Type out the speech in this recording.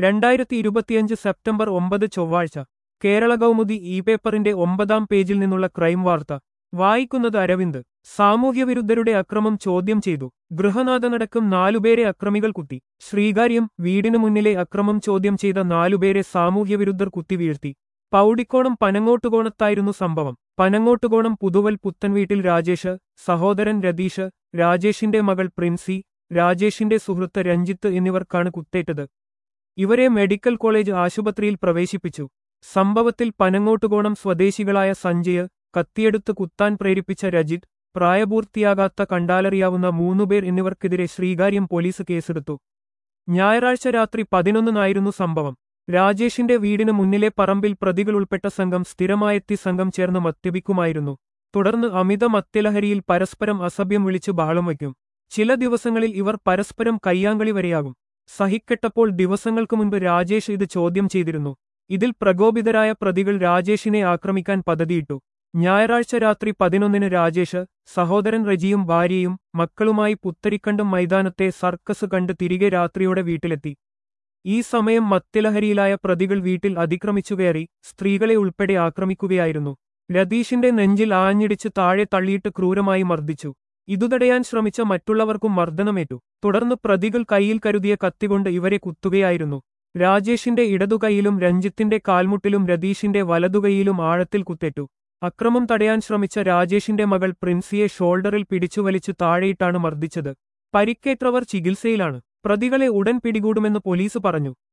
രണ്ടായിരത്തി ഇരുപത്തിയഞ്ച് സെപ്റ്റംബർ ഒമ്പത് ചൊവ്വാഴ്ച കേരള കൗമുദി ഇ പേപ്പറിന്റെ ഒമ്പതാം പേജിൽ നിന്നുള്ള ക്രൈം വാർത്ത വായിക്കുന്നത് അരവിന്ദ് സാമൂഹ്യവിരുദ്ധരുടെ അക്രമം ചോദ്യം ചെയ്തു ഗൃഹനാഥനടക്കം നാലുപേരെ അക്രമികൾ കുത്തി ശ്രീകാര്യം വീടിനു മുന്നിലെ അക്രമം ചോദ്യം ചെയ്ത നാലുപേരെ സാമൂഹ്യവിരുദ്ധർ കുത്തിവീഴ്ത്തി പൗടിക്കോണം പനങ്ങോട്ടുകോണത്തായിരുന്നു സംഭവം പനങ്ങോട്ടുകോണം പുതുവൽ പുത്തൻവീട്ടിൽ രാജേഷ് സഹോദരൻ രതീഷ് രാജേഷിന്റെ മകൾ പ്രിൻസി രാജേഷിന്റെ സുഹൃത്ത് രഞ്ജിത്ത് എന്നിവർക്കാണ് കുത്തേറ്റത് ഇവരെ മെഡിക്കൽ കോളേജ് ആശുപത്രിയിൽ പ്രവേശിപ്പിച്ചു സംഭവത്തിൽ പനങ്ങോട്ടുകോണം സ്വദേശികളായ സഞ്ജയ് കത്തിയെടുത്ത് കുത്താൻ പ്രേരിപ്പിച്ച രജിത് പ്രായപൂർത്തിയാകാത്ത കണ്ടാലറിയാവുന്ന മൂന്നുപേർ എന്നിവർക്കെതിരെ ശ്രീകാര്യം പോലീസ് കേസെടുത്തു ഞായറാഴ്ച രാത്രി പതിനൊന്നിനായിരുന്നു സംഭവം രാജേഷിന്റെ വീടിന് മുന്നിലെ പറമ്പിൽ പ്രതികൾ ഉൾപ്പെട്ട സംഘം സ്ഥിരമായെത്തി സംഘം ചേർന്ന് മദ്യപിക്കുമായിരുന്നു തുടർന്ന് അമിത മദ്യലഹരിയിൽ പരസ്പരം അസഭ്യം വിളിച്ചു ബഹളം വയ്ക്കും ചില ദിവസങ്ങളിൽ ഇവർ പരസ്പരം കയ്യാങ്കളി വരെയാകും സഹിക്കെട്ടപ്പോൾ ദിവസങ്ങൾക്കു മുൻപ് രാജേഷ് ഇത് ചോദ്യം ചെയ്തിരുന്നു ഇതിൽ പ്രകോപിതരായ പ്രതികൾ രാജേഷിനെ ആക്രമിക്കാൻ പദ്ധതിയിട്ടു ഞായറാഴ്ച രാത്രി പതിനൊന്നിന് രാജേഷ് സഹോദരൻ റജിയും ഭാര്യയും മക്കളുമായി പുത്തരിക്കണ്ടം മൈതാനത്തെ സർക്കസ് കണ്ട് തിരികെ രാത്രിയോടെ വീട്ടിലെത്തി ഈ സമയം മദ്യലഹരിയിലായ പ്രതികൾ വീട്ടിൽ അതിക്രമിച്ചുകയറി സ്ത്രീകളെ ഉൾപ്പെടെ ആക്രമിക്കുകയായിരുന്നു രതീഷിന്റെ നെഞ്ചിൽ ആഞ്ഞിടിച്ച് താഴെ തള്ളിയിട്ട് ക്രൂരമായി മർദ്ദിച്ചു ഇതുതടയാൻ ശ്രമിച്ച മറ്റുള്ളവർക്കും മർദ്ദനമേറ്റു തുടർന്ന് പ്രതികൾ കയ്യിൽ കരുതിയ കത്തികൊണ്ട് ഇവരെ കുത്തുകയായിരുന്നു രാജേഷിന്റെ ഇടതുകൈയിലും രഞ്ജിത്തിന്റെ കാൽമുട്ടിലും രതീഷിന്റെ വലതുകൈയിലും ആഴത്തിൽ കുത്തേറ്റു അക്രമം തടയാൻ ശ്രമിച്ച രാജേഷിന്റെ മകൾ പ്രിൻസിയെ ഷോൾഡറിൽ പിടിച്ചുവലിച്ചു താഴെയിട്ടാണ് മർദ്ദിച്ചത് പരിക്കേറ്റവർ ചികിത്സയിലാണ് പ്രതികളെ ഉടൻ പിടികൂടുമെന്ന് പോലീസ് പറഞ്ഞു